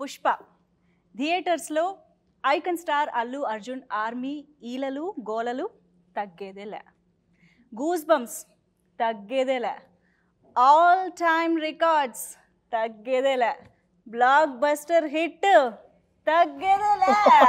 పుష్ప థియేటర్స్లో icon star Allu Arjun army ఈలలు గోలలు తగ్గేదేలే గూస్ బంప్స్ తగ్గేదేలే ఆల్ టైమ్ రికార్డ్స్ తగ్గేదేలే బ్లాక్ బస్టర్ హిట్ తగ్గేదేలే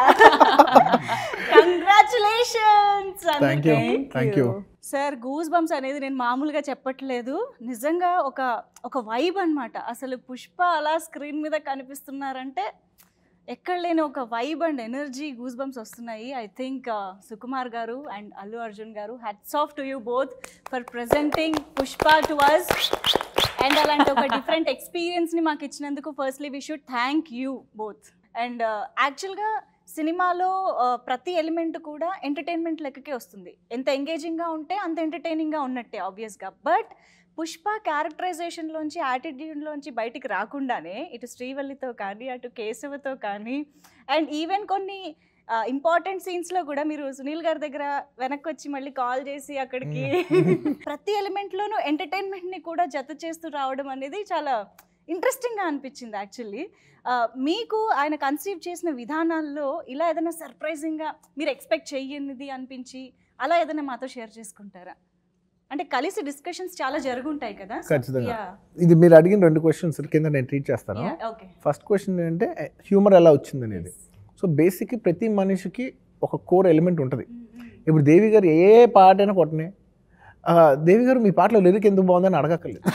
congratulations thank you thank you sir goosebumps అనేది నేను మామూలుగా చెప్పట్లేదు నిజంగా ఒక ఒక వైబ్ అన్నమాట అసలు పుష్ప అలా స్క్రీన్ మీద కనిపిస్తున్నారంటే ఎక్కడ లేని ఒక vibe and energy goosebumps వస్తున్నాయి I think Sukumar garu and Allu Arjun garu hats off to you both for presenting Pushpa to us and అలాంటి ఒక డిఫరెంట్ ఎక్స్పీరియన్స్ని మాకు ఇచ్చినందుకు firstly we should thank you both and యాక్చువల్గా సినిమాలో ఆ, ప్రతి ఎలిమెంట్ కూడా ఎంటర్టైన్మెంట్ లెక్కకే వస్తుంది ఎంత ఎంగేజింగ్గా ఉంటే అంత ఎంటర్టైనింగ్గా ఉన్నట్టే ఆబ్వియస్గా బట్ పుష్ప క్యారెక్టరైజేషన్లోంచి యాటిట్యూడ్లోంచి బయటికి రాకుండానే ఇటు శ్రీవల్లితో కానీ అటు కేశవతో కానీ అండ్ ఈవెన్ కొన్ని ఇంపార్టెంట్ సీన్స్లో కూడా మీరు సునీల్ గారి దగ్గర వెనక్కి వచ్చి మళ్ళీ కాల్ చేసి అక్కడికి ప్రతి ఎలిమెంట్లోనూ ఎంటర్టైన్మెంట్ని కూడా జత చేస్తూ రావడం అనేది చాలా ఇంట్రెస్టింగ్గా అనిపించింది యాక్చువల్లీ మీకు ఆయన కన్సీవ్ చేసిన విధానాల్లో ఇలా ఏదైనా సర్ప్రైజింగ్గా మీరు ఎక్స్పెక్ట్ చెయ్యనిది అనిపించి అలా ఏదైనా మాతో షేర్ చేసుకుంటారా అంటే కలిసి డిస్కషన్స్ చాలా జరుగుంటాయి కదా ఖచ్చితంగా ఇది మీరు అడిగిన రెండు క్వశ్చన్స్ కింద నేను ట్రీట్ చేస్తాను ఓకే ఫస్ట్ క్వశ్చన్ ఏంటంటే హ్యూమర్ ఎలా వచ్చింది అనేది సో బేసిక్ ప్రతి మనిషికి ఒక కోర్ ఎలిమెంట్ ఉంటుంది ఇప్పుడు దేవి గారు ఏ పాట అయినా కొట్టనే ఆ, దేవి గారు మీ పాటలో లిరిక్ ఎందుకు బాగుందని అడగక్కర్లేదు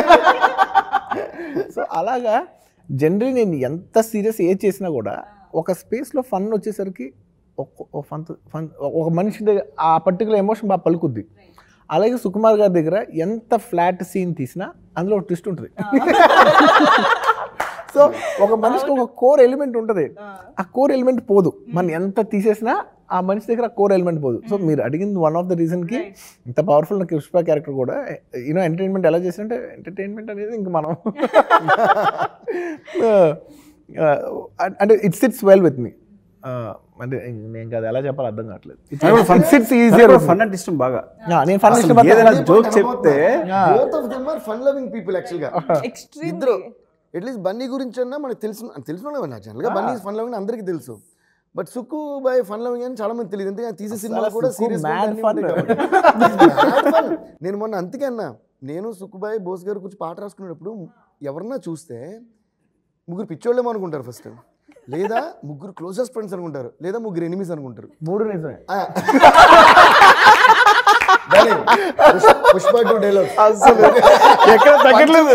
సో అలాగా జనరల్ నేను ఎంత సీరియస్ ఏ చేసినా కూడా ఒక స్పేస్లో ఫన్ వచ్చేసరికి ఒక ఫన్ ఫన్ ఒక మనిషి దగ్గర ఆ పర్టికులర్ ఎమోషన్ బాగా పలుకుద్ది అలాగే సుకుమార్ గారి దగ్గర ఎంత ఫ్లాట్ సీన్ తీసినా అందులో ఒక ట్విస్ట్ ఉంటుంది సో ఒక మనిషికి ఒక కోర్ ఎలిమెంట్ ఉంటుంది ఆ కోర్ ఎలిమెంట్ పోదు మనం ఎంత తీసేసినా ఆ మనిషి దగ్గర కోర్ ఎలిమెంట్ పోదు సో మీరు అడిగింది వన్ ఆఫ్ ద రీజన్కి ఇంత పవర్ఫుల్ నాకు పుష్ప క్యారెక్టర్ కూడా యూనో ఎంటర్టైన్మెంట్ ఎలా చేసినంటే ఎంటర్టైన్మెంట్ అనేది ఇంక మనం అంటే it sits well with me అంటే నేను కాదు ఎలా చెప్పాలి అర్థం కావట్లేదు ఇట్ సిట్స్ ఈజియర్ ఫన్ అంటే ఇష్టం బాగా నేను ఫన్ అసలు ఏదైనా జోక్ చెప్తే both of them are fun loving people యాక్చువల్గా ఇద్దరు అట్లీస్ట్ బన్నీ గురించి అన్నా మనకు తెలుసు తెలిసిన వాళ్ళే నా జనరల్గా బన్నీ ఫన్ లవింగ్ అందరికీ తెలుసు but Sukku boy fun loving అని చాలా మంది తెలియదు ఎందుకంటే తీసే సినిమాలు కూడా సుక్కు సీరియస్ mad fun. నేను మొన్న అంతకే అన్నా నేను సుక్కుబాయ్ బోస్ గారి గురించి పాట రాసుకునేటప్పుడు ఎవరన్నా చూస్తే ముగ్గురు పిచ్చోళ్ళేమో అనుకుంటారు ఫస్ట్ లేదా ముగ్గురు క్లోజెస్ట్ ఫ్రెండ్స్ అనుకుంటారు లేదా ముగ్గురు ఎనిమిస్ అనుకుంటారు మూడు నిజమే ఆ. Darling, Pushpa- Pushpa two dialogue ఎక్కడ తగ్గట్లేదు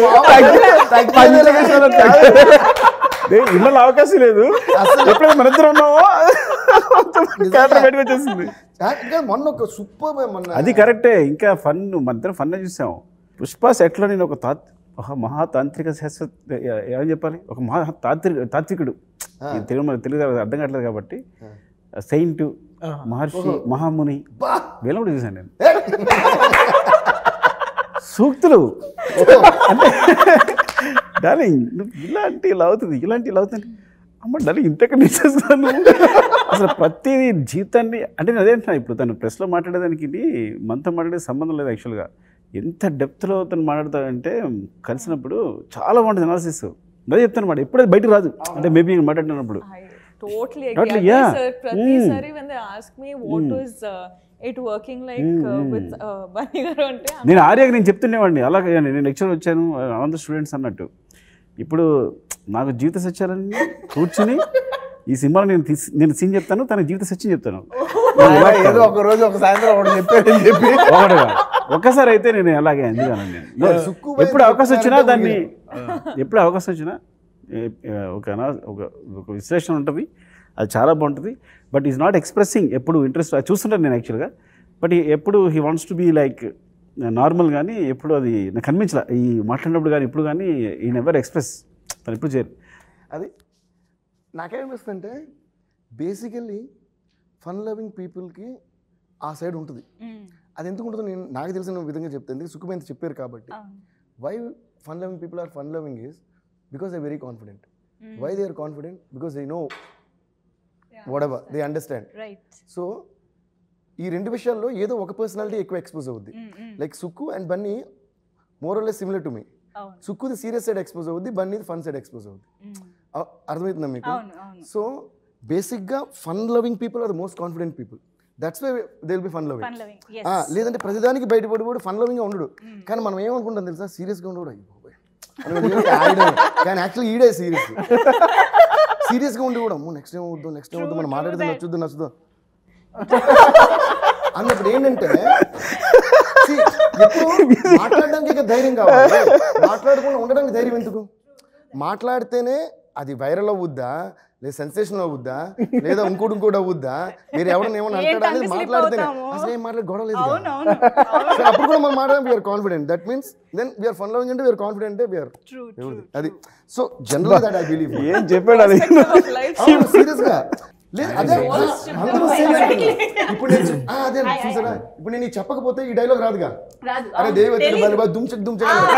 ఇళ్ళలో అవకాశం లేదు ఎప్పుడైతే మన ఇద్దరు ఉన్నామో క్యారెక్టర్ బయటకు వచ్చేసింది మొన్న ఒక సూపర్ మొన్న అది కరెక్టే ఇంకా ఫన్ మన ఇద్దరం ఫన్ చూసాం పుష్ప సెట్లో నేను ఒక తాత్ ఒక మహాతాంత్రిక శాస్త్ర ఏమని చెప్పాలి ఒక మహా తాంత్రిక తాత్వికుడు ఈ తెలుగు మనకు తెలుగు అర్థం కావట్లేదు కాబట్టి సెయింట్ మహర్షి మహాముని వీళ్ళని కూడా చూశాను నేను సూక్తులు అంటే డార్లింగ్ నువ్వు ఇలాంటి ఇలా అవుతుంది ఇలాంటి ఇలా అవుతుంది అమ్మ డార్లింగ్ ఇంతకన్నా చేస్తాను అసలు ప్రతి జీవితాన్ని అంటే నేను అదే అంటున్నా ఇప్పుడు తను ప్రెస్లో మాట్లాడేదానికి ఇది మనతో మాట్లాడే సంబంధం లేదు యాక్చువల్గా ఎంత డెప్త్లో తను మాట్లాడతాడంటే కలిసినప్పుడు చాలా బాగుంటుంది అనాలిసిస్ అదే చెప్తాను మాట ఎప్పుడైతే బయటకు రాదు అంటే మేబీ మాట్లాడినప్పుడు I totally agree. Totally, Again, yeah. Sir, Pratisari, when they ask me what was uh, it working like uh, with uh, Bunny Garu ante, I'm నేను ఆర్యాకి నేను చెప్తుండేవాడిని అలాగే నేను లెక్చర్ వచ్చాను అందరు స్టూడెంట్స్ అన్నట్టు ఇప్పుడు నాకు జీవిత సత్యాలన్నీ కూర్చుని ఈ సినిమాలో నేను తీసి- నేను సీన్ చెప్తాను తన జీవిత సత్యం చెప్తాను ఏదో ఒక రోజు ఒక సాయంత్రం ఒకటి చెప్పాడని చెప్పి ఒకటిగా ఒక్కసారి అయితే నేను అలాగే అందుకని నేను No, ఎప్పుడు అవకాశం వచ్చినా దాన్ని ఎప్పుడు అవకాశం వచ్చినా ఏ- ఏ- ఒక అనా- ఒక ఒక విశ్లేషణ ఉంటుంది అది చాలా బాగుంటుంది బట్ ఈజ్ నాట్ ఎక్స్ప్రెసింగ్ ఎప్పుడు ఇంట్రెస్ట్ చూస్తుంటాను నేను యాక్చువల్గా బట్ ఎప్పుడు he wants to be like normal కానీ ఎప్పుడు అది నాకు కనిపించలే ఈ మాట్లాడినప్పుడు కానీ ఇప్పుడు కానీ ఈ నెవర్ ఎక్స్ప్రెస్ తను ఎప్పుడు చేయరు అది నాకేమనిపిస్తుంది అంటే బేసికల్లీ ఫన్ లవింగ్ పీపుల్కి ఆ సైడ్ ఉంటుంది అది ఎందుకు ఉంటుందో నేను నాకు తెలిసిన విధంగా చెప్తాను ఎందుకు సుఖమైంది చెప్పారు కాబట్టి why fun loving people are fun loving is because they very confident why they are confident because they know whatever they understand right so ఈ రెండు విషయాల్లో ఏదో ఒక పర్సనాలిటీ ఎక్కువ ఎక్స్పోజ్ అవుద్ది like Sukku and Bunny more less similar to me అవును సుక్కుది serious side expose అవుద్ది బన్నీది ఫన్ సైడ్ ఎక్స్పోజ్ అవుద్ది అ- అర్థమవుతుందా మీకు అవును అవును సో బేసిక్గా fun loving people are the most confident people that's why they will be fun loving fun loving ఆ, లేదంటే ప్రతిదానికి బయటపడి కూడా ఫన్ లవింగ్ ఉండడు కానీ మనం ఏమనుకుంటాం తెలుసా సీరియస్గా ఉండడు అయ్యో బాబోయ్. అని మనం ఆడే. కానీ యాక్చువల్లీ ఈడే సీరియస్ సీరియస్గా ఉండి కూడా అమ్మో నెక్స్ట్ టైం వద్దు నెక్స్ట్ టైం వద్దు మనం మాట్లాడితే నచ్చుద్దు నచ్చుద్దు అన్నప్పుడు ఏంటంటే see, ఎప్పుడు మాట్లాడడానికి ఇక ధైర్యం కావాలి మాట్లాడకుండా ఉండడానికి ధైర్యం ఎందుకు మాట్లాడితేనే అది వైరల్ అవ్వుద్దా లేదా సెన్సేషన్ అవ్వుద్దా లేదా ఇంకోటి ఇంకోటి అవ్వుద్దా మీరు ఎవరైనా ఏమన్నా ఏంటి అంటారా అనేది అంత slip మాట్లాడితేనే అవుతాము? అసలు ఏం మాట్లాడి గొడవ లేదు అవును అవును సో అప్పుడు కూడా మనం మాట్లాడడం we are confident that means then we are fun loving అంటే we are confident we are true true అది so general that I believe ఏం చెప్పాడు అది of life. సీరియస్ గా లేదు అదే అందరూ same అంటున్నారు. ఇప్పుడు నేను చెప్- ఆ, అదే చూసారా ఇప్పుడు నేను ఇది చెప్పకపోతే ఈ డైలాగ్ రాదుగా రాదు అరే దేవి వచ్చాడు బలి బాగా దుమ్చక్ దుమ్చక్ అని.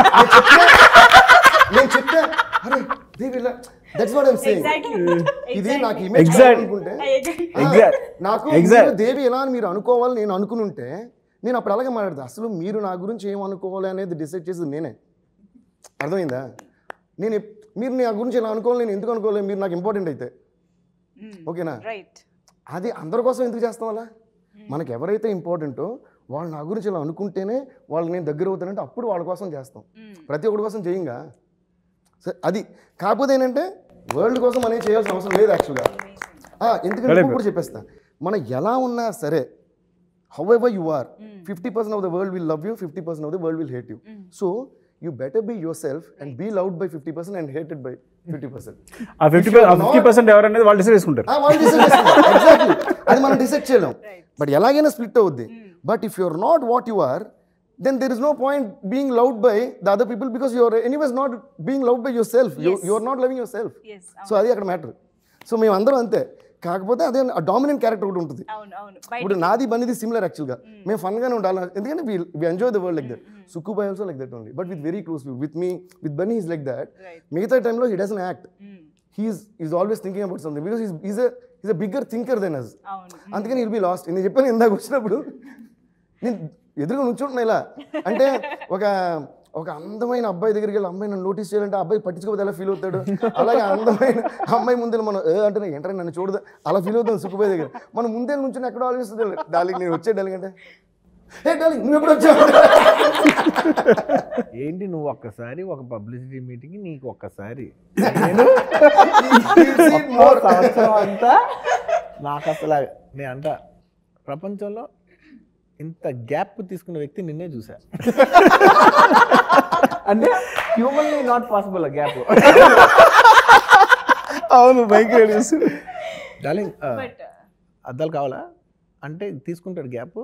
నేను చెప్తే- నేను చెప్తే అరే దేవి ఇలా దట్స్ వాట్ ఐమ్ సేయింగ్ ఇది నాకు ఇమేజ్ Exact. అనుకుంటే Exact. నాకు Exact. మీరు దేవి ఎలా అని మీరు అనుకోవాలి నేను అనుకుని ఉంటే నేను అప్పుడు అలాగే మాట్లాడతా అసలు మీరు నా గురించి ఏం అనుకోవాలి అనేది డిసైడ్ చేసేది నేనే అర్థమైందా నేను ఎప్- మీరు నా గురించి ఇలా అనుకోవాలి నేను ఎందుకు అనుకోవాలి మీరు నాకు ఇంపార్టెంట్ అయితే ఓకేనా రైట్ అది అందరి కోసం ఎందుకు చేస్తాం అలా మనకి ఎవరైతే ఇంపార్టెంటో వాళ్ళు నా గురించి ఇలా అనుకుంటేనే వాళ్ళు నేను దగ్గర అవుతానంటే అప్పుడు వాళ్ళ కోసం చేస్తాం ప్రతి ఒక్కడి కోసం చేయంగా సరే అది కాకపోతే ఏంటంటే వరల్డ్ కోసం అనేది చేయాల్సిన అవసరం లేదు యాక్చువల్గా ఎందుకంటే Correct. ఇప్పుడు కూడా చెప్పేస్తా మనం ఎలా ఉన్నా సరే however you are fifty percent of the world will love you fifty percent of the world will hate you so you better be yourself and be loved by fifty percent and hated by fifty percent ఆ fifty fifty percent ఎవరనేది వాళ్ళు decide చేసుకుంటారు exactly అది మనం decide చేయలేం but ఎలాగైనా split అవుద్ది but if you're not what you are then there is no point being loved by the other people because your anyways not being loved by yourself your not loving yourself yes so అది అక్కడ matter so మేము అందరం అంతే కాకపోతే అదే dominant character ఒకటి ఉంటుంది అవును అవును ఇప్పుడు నాది బన్నీది సిమిలర్ యాక్చువల్గా మేము ఫన్గానే ఉండాలి ఎందుకంటే we enjoy the world like that Sukku by also like that only but with very close with me with Bunny is like that Right. మిగతా టైంలో he doesn't act he's is always thinking about something because is is is a bigger thinker then us అవును అందుకని will be last నేను చెప్పాను ఇందాక వచ్చినప్పుడు నేను ఎదురుగా నుంచుంటున్నా ఇలా అంటే ఒక ఒక అందమైన అబ్బాయి దగ్గరికి వెళ్ళి అమ్మాయి నన్ను నోటీస్ చేయాలంటే ఆ అబ్బాయి పట్టించుకోకపోతే ఎలా ఫీల్ అవుతాడు అలాగే అందమైన అమ్మాయి ముందే మనం ఏ అంటే ఏంటంటే నన్ను చూడదు అలా ఫీల్ అవుతాం సుఖబాయ్ దగ్గర మనం ముందే నుంచి ఎక్కడో ఆలోచిస్తుంది డాలింగ్ నేను వచ్చే డాలింగ్ అంటే ఏ డాలింగ్ నువ్వు ఎప్పుడు వచ్చావు ఏంటి నువ్వు ఒక్కసారి ఒక పబ్లిసిటీ మీటింగ్ నీకు ఒక్కసారి More. సంవత్సరం అంతా నాకు అసలు నేను అంట ప్రపంచంలో ఇంత గ్యాప్ తీసుకున్న వ్యక్తి నిన్నే చూసా అంటే హ్యూమన్లీ నాట్ పాసిబుల్ గ్యాప్ అవును బైక్ రైడర్స్ డార్లింగ్ బట్ అద్దాలు కావాలా అంటే తీసుకుంటాడు గ్యాప్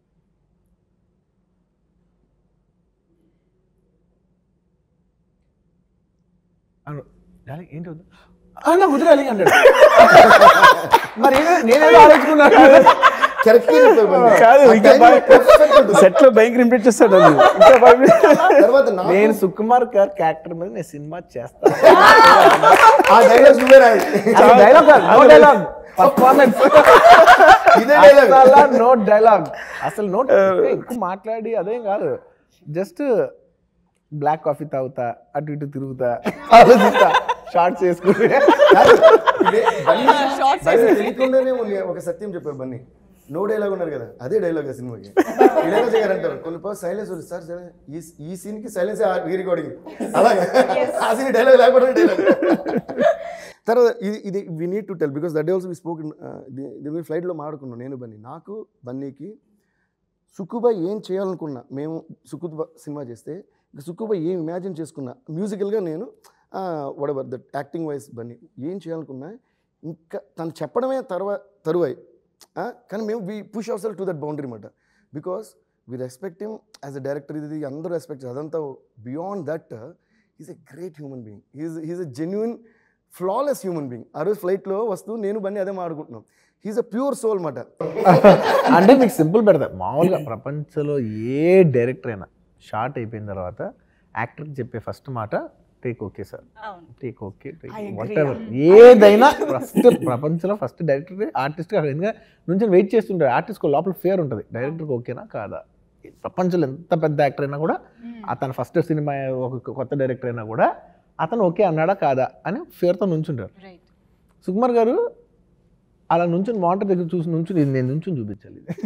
అను డార్లింగ్ ఏంటి వద్దు "ఆ, నాకు వద్దు డార్లింగ్ అంటాడు మరి ఏదో- నేనేదో ఆలోచుకున్నాను కరెక్ట్ కాదు ఇంకా సెట్ లో బైక్ రింపెట్ చేస్తాడు అది ఇంకా five minutes. తర్వాత నాకు నేను సుకుమార్ గారి క్యారెక్టర్ మీద నేను సినిమా చేస్తాను ఆ డైలాగ్స్ నువ్వే రాయి డైలాగ్ నో డైలాగ్ పర్ఫార్మెన్స్ ఇదే డైలాగ్ నో డైలాగ్ అసలు నోట్ ఎక్కువ మాట్లాడి అదేం కాదు జస్ట్ బ్లాక్ కాఫీ తాగుతా అటు ఇటు తిరుగుతా ఆలోచిస్తా షార్ట్స్ వేసుకుంటే ఇదే బన్నీ బన్నీ తెలియకుండానే ఉంది ఒక సత్యం చెప్పారు బన్నీ నో డైలాగ్ ఉన్నారు కదా అదే డైలాగ్ ఆ సినిమాకి ఇళయరాజా గారు అంటారు కొన్ని పర్స్ సైలెన్స్ ఉంది సార్ సార్ ఈ ఈ సీన్ కి సైలెన్స్ రీ రికార్డింగ్ అలాగే ఆ సీన్ డైలాగ్ లేకపోతే డైలాగ్ తర్వాత ఇది ఇది we need to tell because that also we spoke దీని ఫ్లైట్లో మాడుకున్నాం నేను బన్నీ నాకు బన్నీకి సుక్కుబాయ్ ఏం చేయాలనుకున్నా మేము సుక్కుబా సినిమా చేస్తే ఇక సుక్కుబాయ్ ఏం ఇమాజిన్ చేసుకున్నా మ్యూజికల్గా నేను whatever that acting wise Bunny ఏం చేయాలనుకున్నా ఇంకా తను చెప్పడమే తర్వా తరువాయి ఆ, కానీ మేము we push our self to that boundary అనమాట because we respect him as a director ఇది అందరూ రెస్పెక్ట్ అదంతా beyond that is a great human being he's he's a genuine flawless human being ఆ రోజు ఫ్లైట్లో వస్తూ నేను బన్నీ అదే మాట్లాడుకుంటున్నాం హీజ్ అ ప్యూర్ సోల్ మాట అంటే మీకు సింపుల్ పెడతా మామూలుగా ప్రపంచంలో ఏ డైరెక్టర్ అయినా షార్ట్ అయిపోయిన తర్వాత యాక్టర్కి చెప్పే ఫస్ట్ మాట టేక్ ఓకే సార్ అవును టేక్ ఓకే వాట్ ఎవర్ ఏదైనా ఫస్ట్ ప్రపంచంలో ఫస్ట్ డైరెక్టర్ ఆర్టిస్ట్ ఎందుకంటే నుంచి వెయిట్ చేస్తుంటారు ఆర్టిస్ట్ లోపల ఫేర్ ఉంటుంది డైరెక్టర్కి ఓకేనా కాదా ప్రపంచంలో ఎంత పెద్ద యాక్టర్ అయినా కూడా అతను ఫస్ట్ సినిమా ఒక కొత్త డైరెక్టర్ అయినా కూడా అతను ఓకే అన్నాడా కాదా అని ఫేర్తో నుంచుంటారు రైట్ సుకుమార్ గారు అలా నుంచుని మానిటర్ దగ్గర చూసి నుంచుని ఇది నేను నుంచుని చూపించాలి ఇది.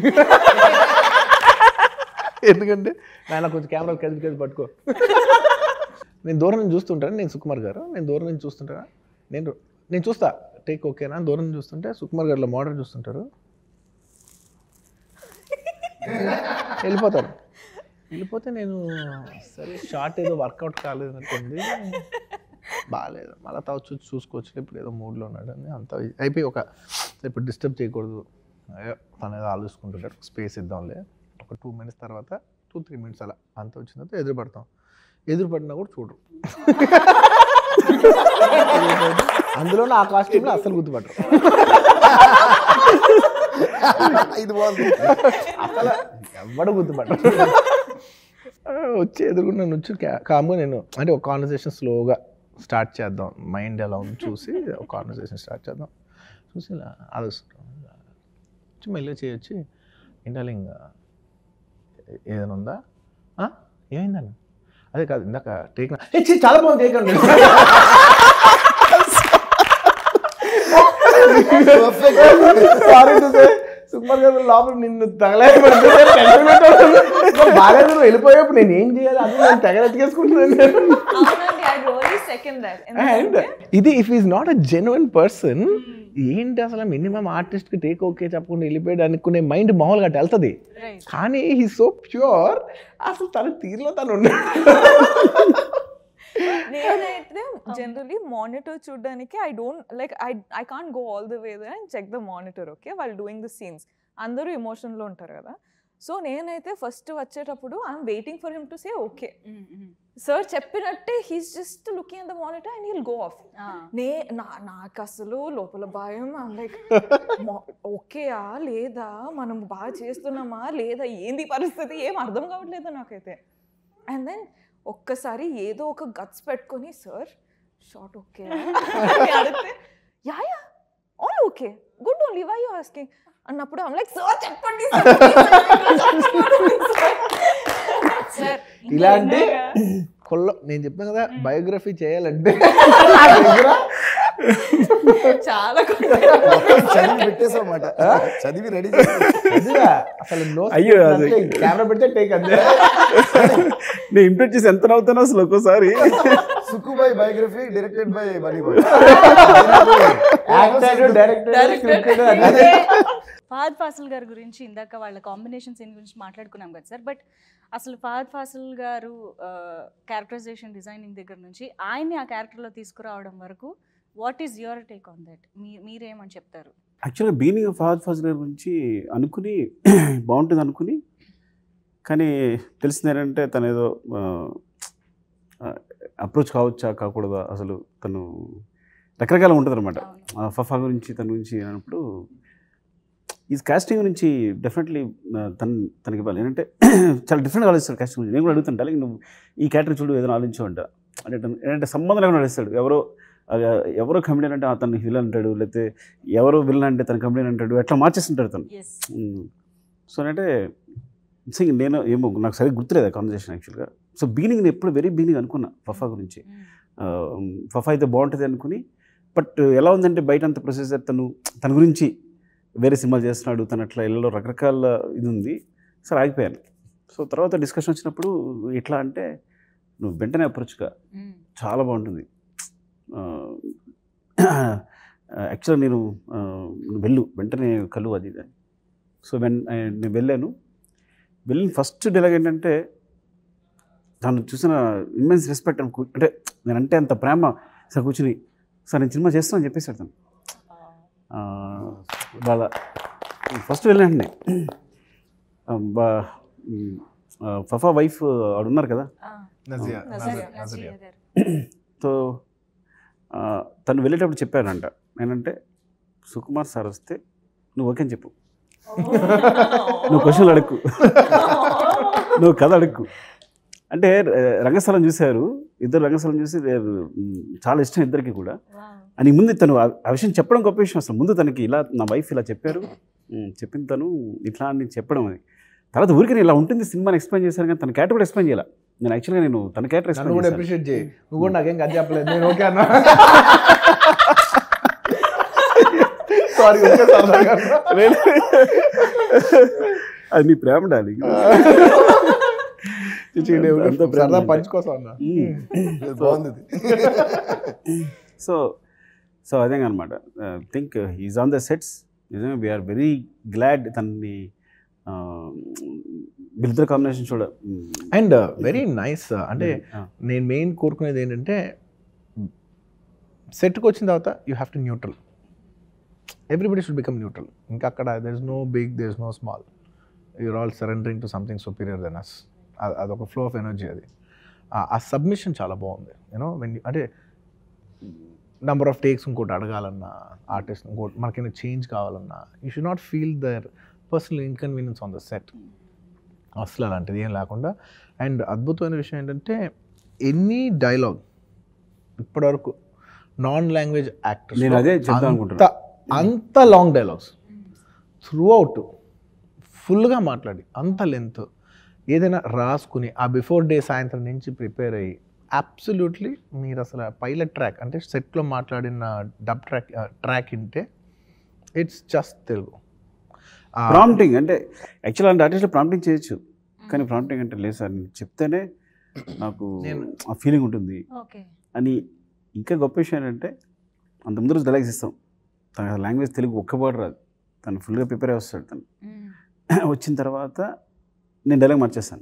ఎందుకంటే నాయన కొంచెం కెమెరా కదిలి కదిలి పట్టుకో నేను దూరం నుంచి చూస్తుంటాను నేను సుకుమార్ గారు నేను దూరం నుంచి చూస్తుంటాను నేను నేను చూస్తా టేక్ ఓకేనా దూరం నుంచి చూస్తుంటే సుకుమార్ గారు ఇలా మోడల్ చూస్తుంటారు వెళ్ళిపోతారు వెళ్ళిపోతే నేను సరే షార్ట్ ఏదో వర్కౌట్ కాలేదు అనుకుంది బాగాలేదు మళ్ళీ తావు చూసి చూసుకోవచ్చు ఇప్పుడు ఏదో మూడ్లో ఉన్నాడు అని అంతా అయిపోయి ఒక ఇప్పుడు డిస్టర్బ్ చేయకూడదు అయ్యో, తను ఏదో ఆలోచుకుంటుంటాడు స్పేస్ ఇద్దాంలే ఒక టూ మినిట్స్ తర్వాత టూ త్రీ మినిట్స్ అలా అంత వచ్చిన తర్వాత ఎదురు పడతాం ఎదురు పడినా కూడా చూడరు అందులో ఆ కాస్ట్యూమ్లో అస్సలు గుర్తుపట్టరు ఇది బాగుంది అసలు ఎవడ గుర్తుపట్టరు ఆ, వచ్చి ఎదురుకున్న నుంచి కామ్గా నేను అంటే ఒక కాన్వర్సేషన్ స్లోగా స్టార్ట్ చేద్దాం మైండ్ ఎలా ఉంది చూసి ఒక కాన్వర్సేషన్ స్టార్ట్ చేద్దాం చూసి ఇలా ఆలోచిస్తాం వచ్చి మెల్లిగా చేయొచ్చి ఇంటాలింగ్ ఏదైనా ఉందా ఆ? ఏమైందని అదే కాదు ఇందాక టేక్ చాలా బాగుంది టేక్ అండి సారీ టు సే సుకుమార్ గారు లోపల నిన్ను తగలేదు బాగాలేదు నువ్వు వెళ్ళిపోయేప్పుడు నేను ఏం చేయాలి అది నేను తెగలెత్తికేసుకుంటున్నాను అవునండి I really second that and ఇది if is not a genuine person ఏంటి అసలు మినిమం ఆర్టిస్ట్ కి టేక్ ఓకే చెప్పకుండా వెళ్ళిపోయాడు అనుకునే మైండ్ మామూలుగా అటు వెళ్తుంది రైట్ కానీ హీ సో ప్యూర్ అసలు తన తీరులో తను ఉన్నాడు నేనైతే జనరలీ మానిటర్ చూడడానికి I don't like I I can't go all the way and check the monitor okay వాళ్ళు డూయింగ్ ద సీన్స్ అందరూ ఎమోషన్లో ఉంటారు కదా సో నేనైతే ఫస్ట్ వచ్చేటప్పుడు I'm waiting for him to say okay sir చెప్పినట్టే he's just looking at the monitor and he'll go off నే నా నాకు అసలు లోపల భయం లైక్ ఓకేయా లేదా మనం బాగా చేస్తున్నామా లేదా ఏంది పరిస్థితి ఏం అర్థం కావట్లేదు నాకైతే అండ్ దెన్ ఒక్కసారి ఏదో ఒక గట్స్ పెట్టుకొని సార్ షార్ట్ ఓకే అడిగితే ya ya all okay good only why you asking అన్నప్పుడు ఐమ్ లైక్ సార్ చెప్పండి సార్ ఇలాంటి కొల్ల నేను చెప్పాను కదా బయోగ్రఫీ చేయాలంటే చాలా చదివి పెట్టేసాం అన్నమాట చదివి రెడీ అదిగా, అసలు no అయ్యో, script అది- అంతే. కెమెరా పెడితే టేక్ అంతే నేను ఇంప్రెస్ చేసి ఎంత నవ్వుతానో అసలు ఒక్కోసారి Sukku boy biography directed by Bunny boy actor director scripted అదే ఫహద్ ఫాసిల్ గారి గురించి ఇందాక వాళ్ళ కాంబినేషన్ సీన్ గురించి మాట్లాడుకున్నాం కదా సార్ బట్ అసలు ఫహద్ ఫాసిల్ గారు క్యారెక్టరైజేషన్ డిజైనింగ్ దగ్గర నుంచి ఆయన్ని ఆ క్యారెక్టర్లో తీసుకురావడం వరకు what is your take on that మీ మీరేమని చెప్తారు యాక్చువల్గా బీనింగ్ ఫహద్ ఫాజ్ గారి గురించి అనుకుని బాగుంటుంది అనుకుని కానీ తెలిసింది ఏంటంటే తను ఏదో అప్రోచ్ కావచ్చా కాకూడదా అసలు తను రకరకాల ఉంటుంది అనమాట అవును. ఫఫా గురించి తన గురించి అన్నప్పుడు ఈ కాస్టింగ్ గురించి డెఫినెట్లీ తను తనకి ఇవ్వాలి ఏంటంటే చాలా డిఫరెంట్గా ఆలోచిస్తాడు కాస్టింగ్ గురించి నేను కూడా అడుగుతుంటా అలాగే నువ్వు ఈ క్యారెక్టర్ చూడు ఏదైనా ఆలోచించమంట అంటే తను ఏంటంటే సంబంధం లేకుండా నడుస్తాడు ఎవరో ఆ, ఎవరో కమెడియన్ అంటే అతను విలన్ అంటాడు లేకపోతే ఎవరో విలన్ అంటే తన కమెడియన్ అంటాడు అట్లా మార్చేస్తుంటాడు తను ఎస్ సో అంటే సింగ్ నేను ఏమో నాకు సరిగ్గా గుర్తులేదు ఆ కాన్వర్జేషన్ యాక్చువల్గా సో బీనింగ్ నేను ఎప్పుడు వెరీ బీనింగ్ అనుకున్నా ఫఫా గురించి ఆ, ఫఫా అయితే బాగుంటుంది అనుకుని బట్ ఎలా ఉందంటే బయట అంత ప్రొసెసర్ తను తన గురించి వేరే సినిమాలు చేస్తున్నాడు తను అట్లా ఇళ్ళలో రకరకాల ఇది ఉంది సరే ఆగిపోయాను సో తర్వాత డిస్కషన్ వచ్చినప్పుడు ఎట్లా అంటే నువ్వు వెంటనే అప్రోచ్గా చాలా బాగుంటుంది యాక్చువల్గా నేను ఆ, నువ్వు వెళ్ళు వెంటనే కలు అది ఇది అని సో వెన్ నేను వెళ్ళాను వెళ్ళిన ఫస్ట్ డైలాగ్ ఏంటంటే తను చూసిన ఇమ్మెన్స్ రెస్పెక్ట్ అని కూ- అంటే నేనంటే అంత ప్రేమ సార్ కూర్చుని సార్ నేను సినిమా చేస్తానని చెప్పేశాడు తను ఆ, వాళ్ళ ఫస్ట్ వెళ్ళండి ఫఫా వైఫ్ ఆడున్నారు కదా నజియా నజియా, నజియా సో ఆ, తను వెళ్ళేటప్పుడు చెప్పానంట నేనంటే సుకుమార్ సార్ వస్తే నువ్వు ఓకే అని చెప్పు నువ్వు క్వశ్చన్లు అడుక్కు నువ్వు కథ అడుక్కు అంటే ఆ, రంగస్థలం చూశారు ఇద్దరు రంగస్థలం చూసి they- మ్, చాలా ఇష్టం ఇద్దరికి కూడా అని ముందు తను ఆ ఆ విషయం చెప్పడం గొప్ప విషయం అసలు ముందు తనకి ఇలా నా వైఫ్ ఇలా చెప్పారు మ్, చెప్పింది తను ఇట్లా అని చెప్పడం అది తర్వాత ఊరికి ఇలా ఉంటుంది సినిమాని ఎక్స్ప్లెయిన్ చేశారు కానీ తన క్యారెక్టర్ కూడా ఎక్స్ప్లెయిన్ చేయాలి నేను యాక్చువల్గా నేను తన క్యారెక్టర్ నన్ను కూడా అప్రిషియేట్ చేయి నువ్వు కూడా నాకేం కథ చెప్పలేదు నేను ఓకే అన్నా సారీ అది నీ ప్రేమ డాలి అంత ప్రేమ సరదా అంటే. పంచ్ కోసం అన్నా బాగుంది ఇది. సో సో అదే అనమాట think is on the sets నిజంగా వీఆర్ వెరీ గ్లాడ్ తనని వీళ్ళిద్దరు కాంబినేషన్ చూడ అండ్ వెరీ నైస్ అంటే ఆ. నేను మెయిన్ కోరుకునేది ఏంటంటే సెట్కి వచ్చిన తర్వాత you have to neutral everybody should become neutral ఇంకా అక్కడ there is no big there is no small you're all surrendering to something superior then us అదొక ఫ్లో ఆఫ్ ఎనర్జీ అది ఆ- ఆ సబ్మిషన్ చాలా బాగుంది యూనో వెన్ అంటే నెంబర్ ఆఫ్ టేక్స్ ఇంకోటి అడగాలన్నా ఆర్టిస్ట్ ఇంకోటి మనకైనా చేంజ్ కావాలన్నా you should not feel there personal inconvenience on the set అసలు అలాంటిది ఏం లేకుండా అండ్ అద్భుతమైన విషయం ఏంటంటే ఎనీ డైలాగ్ ఇప్పటివరకు నాన్ లాంగ్వేజ్ యాక్టర్స్ నేను అదే చెప్దాం అనుకుంటున్నా. అంత లాంగ్ డైలాగ్స్ త్రూ అవుట్ ఫుల్గా మాట్లాడి అంత లెంత్ ఏదైనా రాసుకుని ఆ బిఫోర్ డే సాయంత్రం నుంచి ప్రిపేర్ అయ్యి అబ్సల్యూట్లీ మీరు అసలు పైలట్ ట్రాక్ అంటే సెట్లో మాట్లాడిన డబ్ ట్రాక్ ట్రాక్ వింటే ఇట్స్ జస్ట్ తెలుగు ఆ, ప్రాంప్టింగ్ అంటే యాక్చువల్ అంటే ఆర్టిస్ట్ ప్రాంప్టింగ్ చేయొచ్చు కానీ ప్రాంప్టింగ్ అంటే లేదు సార్ నేను చెప్తేనే నాకు నేను- ఆ ఫీలింగ్ ఉంటుంది ఓకే అని ఇంకా గొప్ప విషయం ఏంటంటే అంత ముందు రోజు డైలాగ్స్ ఇస్తాం తన లాంగ్వేజ్ తెలుగు ఒక్క వర్డ్ రాదు తను ఫుల్గా ప్రిపేర్ అయి వస్తాడు తను వచ్చిన తర్వాత నేను డైలాగ్ మార్చేస్తాను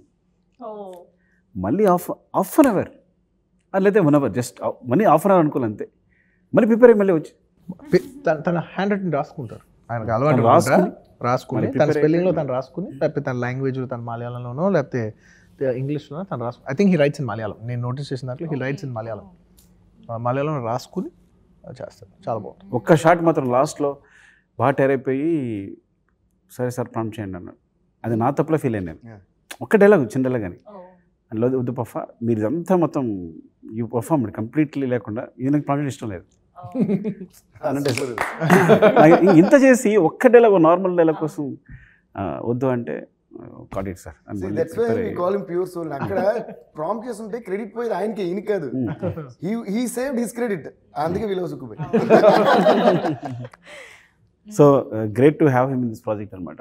మళ్ళీ హాఫ్ హాఫ్ అన్ అవర్ లేదా వన్ అవర్ జస్ట్ మళ్ళీ హాఫ్ అన్ అవర్ అనుకోవాలి అంతే మళ్ళీ ప్రిపేర్ అయ్యి మళ్ళీ వచ్చి పి- తన- తన హ్యాండ్ రైటింగ్ రాసుకుంటారు ఆయనకు అలవాటు తను రాసుకుని, రాసుకుని రాసుకుని మరి తన prepare స్పెల్లింగ్లో అయిపోయి- తను రాసుకుని లేకపోతే తన లాంగ్వేజ్ తన మలయాళంలోనో లేకపోతే ఇంగ్లీష్లోనో తను రాసు I think he writes in Malayalam నేను నోటీస్ చేసిన దాంట్లో హీ రైట్స్ ఇన్ మలయాళం ఆ మలయాళంలో రాసుకుని చేస్తాడు చాలా బాగుంటుంది ఒక్క షాట్ మాత్రం లాస్ట్లో బాగా టైర్ అయిపోయి సరే సార్ ప్రాంప్ట్ చేయండి అన్నాడు అది నా తప్పులో ఫీల్ అయ్యాను నేను Yeah. ఒక్క డైలాగ్ చిన్న డైలాగ్ అని అందులో వద్దు పఫా మీరు ఇదంతా మొత్తం యూ పర్ఫామ్ కంప్లీట్లీ లేకుండా ఇది నాకు ప్రాంప్ట్ ఇష్టం లేదు అనంటే నాకు ఇంక ఇంత చేసి ఒక్క డైలాగ్ నార్మల్ డైలాగ్ కోసం ఆ, వద్దు అంటే caught it sir that's why we call him pure soul అక్కడ ప్రాంప్ట్ చేస్తుంటే క్రెడిట్ పోయేది ఆయనకి ఈయన కాదు he he saved his credit అందుకే విలువ సుక్కుపోయి so great to have him in this project అనమాట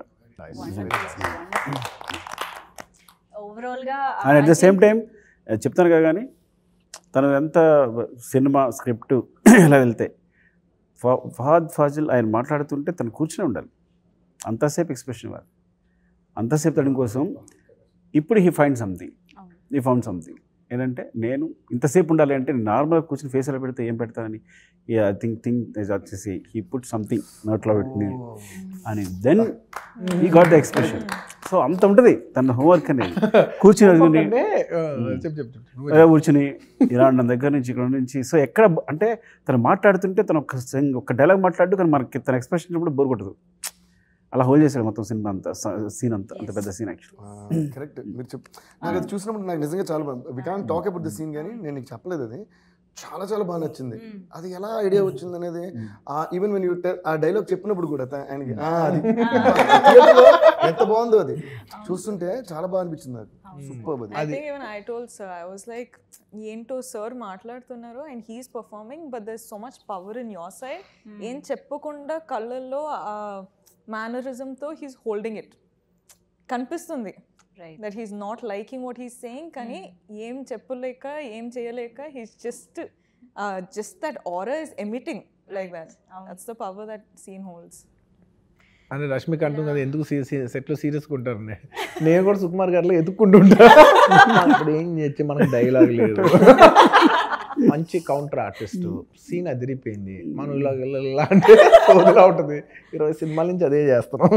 ఓవరాల్ గా and at the same time చెప్తాను కదా కానీ తను ఎంత సినిమా స్క్రిప్ట్ ఇలా వెళ్తే ఫా- ఫహాద్ ఫాజిల్ ఆయన మాట్లాడుతుంటే తను కూర్చుని ఉండాలి అంతసేపు ఎక్స్ప్రెషన్ ఇవ్వాలి అంతసేపు తడం కోసం ఇప్పుడు he find something he found something ఏంటంటే నేను ఇంతసేపు ఉండాలి అంటే నార్మల్గా కూర్చుని ఫేస్ ఎలా పెడితే ఏం పెడతానని ఐ థింక్ థింక్ వచ్చేసి హీ పుట్ సంథింగ్ నోట్లో పెట్టి అని దెన్ ఈ గాట్ ద ఎక్స్ప్రెషన్ సో అంత ఉంటుంది తన హోంవర్క్ అనేది కూర్చుని చదువుకుని అంటే ఆ, చెప్పు చెప్పు చెప్పు నువ్వే అలా కూర్చుని ఇలా నా దగ్గర నుంచి ఇక్కడ నుంచి సో ఎక్కడ బ- అంటే తను మాట్లాడుతుంటే తను ఒక సింగ్- ఒక డైలాగ్ మాట్లాడుతూ కానీ మనకి తన ఎక్స్ప్రెషన్ కూడా బోర్ కొట్టదు అలా హోల్డ్ చేశాడు మొత్తం సినిమా అంతా సీన్ అంతా అంత పెద్ద సీన్ యాక్చువల్ కరెక్ట్ మీరు చెప్ నాకు అది చూసినప్పుడు నాకు నిజంగా చాలా బాగా we can talk about the scene కానీ నేను నీకు చెప్పలేదు అది చాలా చాలా బాగా నచ్చింది అది ఎలా ఐడియా వచ్చింది అనేది ఈవెన్ వెన్ యూ ఆ డైలాగ్ చెప్పినప్పుడు కూడా త- ఆయనకి "ఆ, అది Theatre లో ఎంత బాగుందో అది చూస్తుంటే చాలా బాగా అనిపించింది నాకు సూపర్ అది I think even I told sir, I was like, ఏంటో సార్ మాట్లాడుతున్నారు and he's performing but there so much power in your side ఏం చెప్పకుండా కళ్ళల్లో ఆ మేనరిజంతో హీస్ హోల్డింగ్ ఇట్ కనిపిస్తుంది right that he's not liking what he's saying కానీ ఏం చెప్పలేక ఏం చేయలేక he's just just that or is emitting like that that's the power that scene holds అని రష్మిక అంటుంది అది ఎందుకు సెట్లో సీరియస్గా ఉంటారు నేను కూడా సుకుమార్ గారిలో ఎత్తుక్కుంటుంటా ఇప్పుడు ఏం చేయొచ్చు మనకు డైలాగ్ లేదు మంచి కౌంటర్ ఆర్టిస్ట్ సీన్ అదిరిపోయింది మనం ఇలా ఇలా ఇలా అంటే సోదిలా ఉంటుంది ఇరవై సినిమాల నుంచి అదే చేస్తున్నాం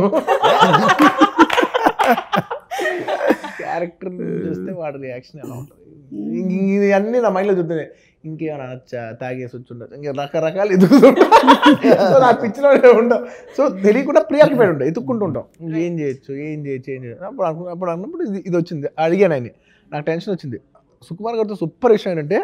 క్యారెక్టర్ చూస్తే వాడి రియాక్షన్ ఎలా ఉంటుంది ఇంక ఇది అన్నీ నా మైండ్లో చూస్తున్నాయి ఇంకేమైనా అనొచ్చా తాగేసి వచ్చి ఉండొచ్చు ఇంకా రకరకాలు ఎదుగుతుంటాం సో నాకు పిచ్చిలో ఉండవు సో తెలియకుండా ప్రియాకిపోయి ఉంటాం ఎత్తుక్కుంటూ ఉంటాం ఏం చేయొచ్చు ఏం చేయొచ్చు ఏం చేయొచ్చు అప్పుడు అనుకున్న అప్పుడు అన్నప్పుడు ఇది ఇది వచ్చింది అడిగాను ఆయన నాకు టెన్షన్ వచ్చింది సుకుమార్ గారితో సూపర్ విషయం ఏంటంటే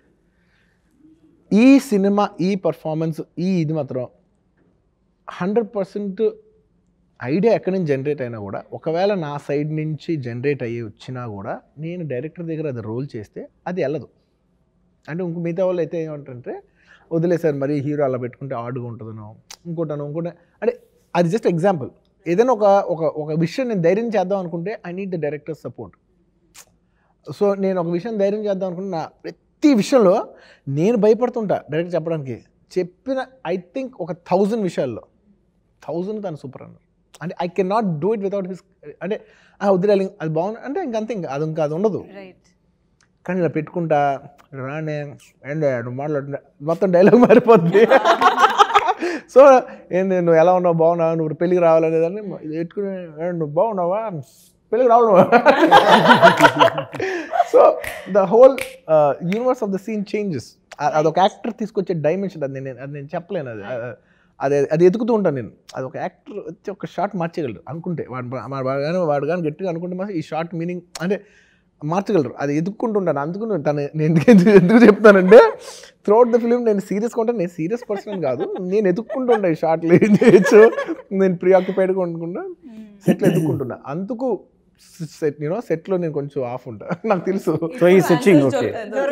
ఈ సినిమా ఈ పర్ఫార్మెన్స్ ఈ ఇది మాత్రం హండ్రెడ్ పర్సెంట్ ఐడియా ఎక్కడి నుంచి జనరేట్ అయినా కూడా ఒకవేళ నా సైడ్ నుంచి జనరేట్ అయ్యి వచ్చినా కూడా నేను డైరెక్టర్ దగ్గర అది రోల్ చేస్తే అది వెళ్ళదు అంటే ఇంకో మిగతా వాళ్ళు అయితే ఏమంటారంటే వదిలేసారు మరి హీరో అలా పెట్టుకుంటే ఆడుగా ఉంటుందనో ఇంకోటనో ఇంకోటి అంటే అది జస్ట్ ఎగ్జాంపుల్ ఏదైనా ఒక ఒక ఒక విషయం నేను ధైర్యం చేద్దాం అనుకుంటే I need the director support so నేను ఒక విషయం ధైర్యం చేద్దాం అనుకుంటే నా ప్రతి విషయంలో నేను భయపడుతుంటా డైరెక్ట్ చెప్పడానికి చెప్పిన ఐ థింక్ ఒక థౌజండ్ విషయాల్లో థౌజండ్ తను సూపర్ అన్నారు అంటే I can not do it without his అంటే ఆ వదిలేయాలి అది బాగుంది అంటే ఇంకంతే ఇంకా అది ఇంకా అది ఉండదు రైట్ కానీ ఇలా పెట్టుకుంటా రానే ఏంటి నువ్వు మాట్లాడుతున్నా మొత్తం డైలాగ్ మారిపోద్ది సో ఏంది నువ్వు ఎలా ఉన్నావు బాగున్నావు నువ్వు పెళ్ళికి రావాలనేదాన్ని ఇది పెట్టుకుని "ఏ, నువ్వు బాగున్నావా పెళ్ళికి రావడం so the whole universe of the scene changes అదొక యాక్టర్ తీసుకొచ్చే డైమెన్షన్ అది నేను అది నేను చెప్పలేను అది అది అది ఎతుకుతూ ఉంటాను నేను అది ఒక యాక్టర్ వచ్చి ఒక షార్ట్ మార్చగలడు అనుకుంటే వాడు వాడు కానీ వాడు కానీ గట్టిగా అనుకుంటే మాత్రం ఈ షార్ట్ మీనింగ్ అంటే మార్చగలరు అది ఎదుక్కుంటుంటాను అందుకు నేను తను నేను ఎందుకు ఎందుకు ఎందుకు చెప్తానంటే త్రూఅవుట్ ద ఫిలిం నేను సీరియస్గా ఉంటాను నేను సీరియస్ పర్సన్ కాదు నేను ఎదుక్కుంటుంటా ఈ షార్ట్లు ఏం చేయొచ్చు నేను ప్రీ ఆక్యుపైడ్గా ఉండకుండా సెట్లు ఎదుక్కుంటున్నా అందుకు సెట్ యూనో సెట్లో నేను కొంచెం ఆఫ్ ఉంటా నాకు తెలుసు సో ఈ searching okay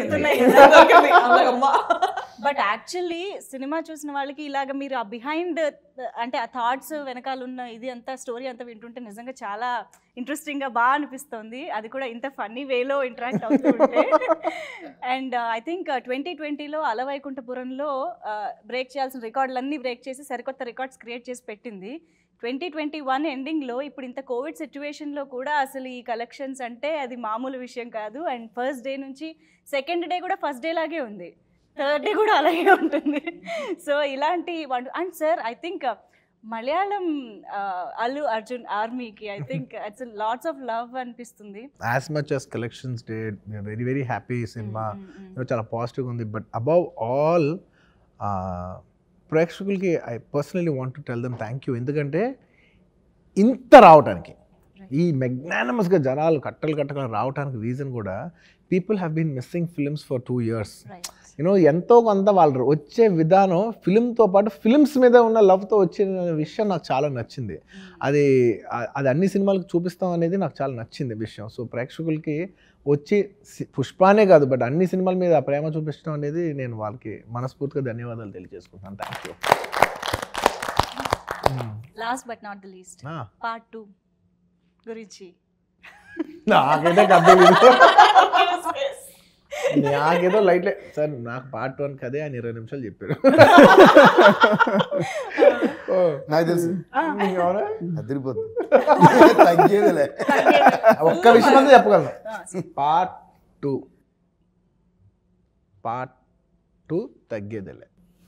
but actually cinema చూసిన వాళ్ళకి ఇలాగ మీరు ఆ బిహైండ్ అంటే ఆ థాట్స్ వెనకాల ఉన్న ఇది అంతా స్టోరీ అంతా వింటుంటే నిజంగా చాలా ఇంట్రెస్టింగ్గా బాగా అనిపిస్తుంది అది కూడా ఇంత ఫన్నీ వేలో ఇంటరాక్ట్ అవుతుంటే అండ్ ఐ థింక్ ట్వంటీ ట్వంటీలో అలవైకుంఠపురంలో బ్రేక్ చేయాల్సిన రికార్డులన్నీ బ్రేక్ చేసి సరికొత్త రికార్డ్స్ క్రియేట్ చేసి పెట్టింది ట్వంటీ ట్వంటీ వన్ ఎండింగ్లో ఇప్పుడు ఇంత కోవిడ్ సిచ్యువేషన్లో కూడా అసలు ఈ కలెక్షన్స్ అంటే అది మామూలు విషయం కాదు అండ్ ఫస్ట్ డే నుంచి సెకండ్ డే కూడా ఫస్ట్ డే లాగే ఉంది థర్డ్ డే కూడా అలాగే ఉంటుంది సో ఇలాంటి and sir I think Malayalam Allu Arjun ఆర్మీకి I think it's lots of love అనిపిస్తుంది as much as collections day very very happy cinema చాలా పాజిటివ్గా ఉంది బట్ అబౌవ్ ఆల్ ప్రేక్షకులకి I personally want to tell them thank you ఎందుకంటే ఇంత రావటానికి ఈ మెగ్నానమస్గా జనాలు కట్టలు కట్టగా రావడానికి రీజన్ కూడా people have been missing films for two years you know ఎంతో కొంత వాళ్ళు వచ్చే విధానం ఫిల్మ్తో పాటు ఫిల్మ్స్ మీద ఉన్న లవ్తో వచ్చిన విషయం నాకు చాలా నచ్చింది అది ఆ- అది అన్ని సినిమాలకు చూపిస్తాం అనేది నాకు చాలా నచ్చింది విషయం సో ప్రేక్షకులకి వచ్చి సి- పుష్పానే కాదు బట్ అన్ని సినిమాల మీద ఆ ప్రేమ చూపించడం అనేది నేను వాళ్ళకి మనస్ఫూర్తిగా ధన్యవాదాలు తెలియజేసుకుంటాను thank you last but not the least part two గురించి నాకైతే కథ తెలీదు. నాకేదో లైట్లే సార్ నాకు పార్ట్ వన్ కదే ఆయన ఇరవై నిమిషాలు చెప్పారు ఓ, నాకు తెలుసు మీకు అవునా? అదిరిపోతుంది తగ్గేదిలే ఒక్క విషయం అంతా చెప్పగలను పార్ట్ టూ పార్ట్ టూ తగ్గేదిలే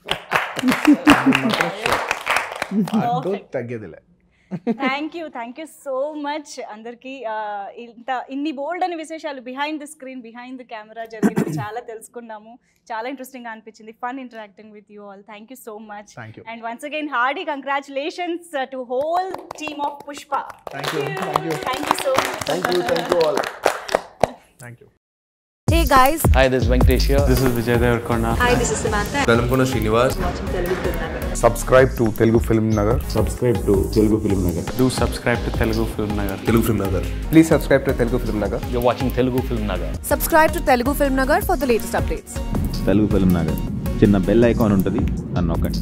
పార్ట్ టూ తగ్గేదిలే thank you thank you so much అందరికీ ఆ, ఇంత ఇన్ని బోల్డ్ అని విశేషాలు behind the screen behind the camera జరిగినవి చాలా తెలుసుకున్నాము చాలా ఇంట్రెస్టింగ్ అనిపించింది fun interacting with you all thank you so much thank you and once again hearty congratulations to whole team of Pushpa thank you thank you thank you so much thank you thank you all thank you Hey guys, Hi, this is Venkatesh here. This is Vijay Deverakonda hi, this is Samantha. Velankonda Srinivas subscribe to Telugu Film Nagar. Subscribe to Telugu Film Nagar do subscribe to Telugu Film Nagar Telugu Film Nagar Please subscribe to Telugu Film Nagar. You're watching Telugu Film Nagar. Subscribe to Telugu Film Nagar for the latest updates. Telugu Film Nagar చిన్న bell icon ఉంటుంది అని నొక్కండి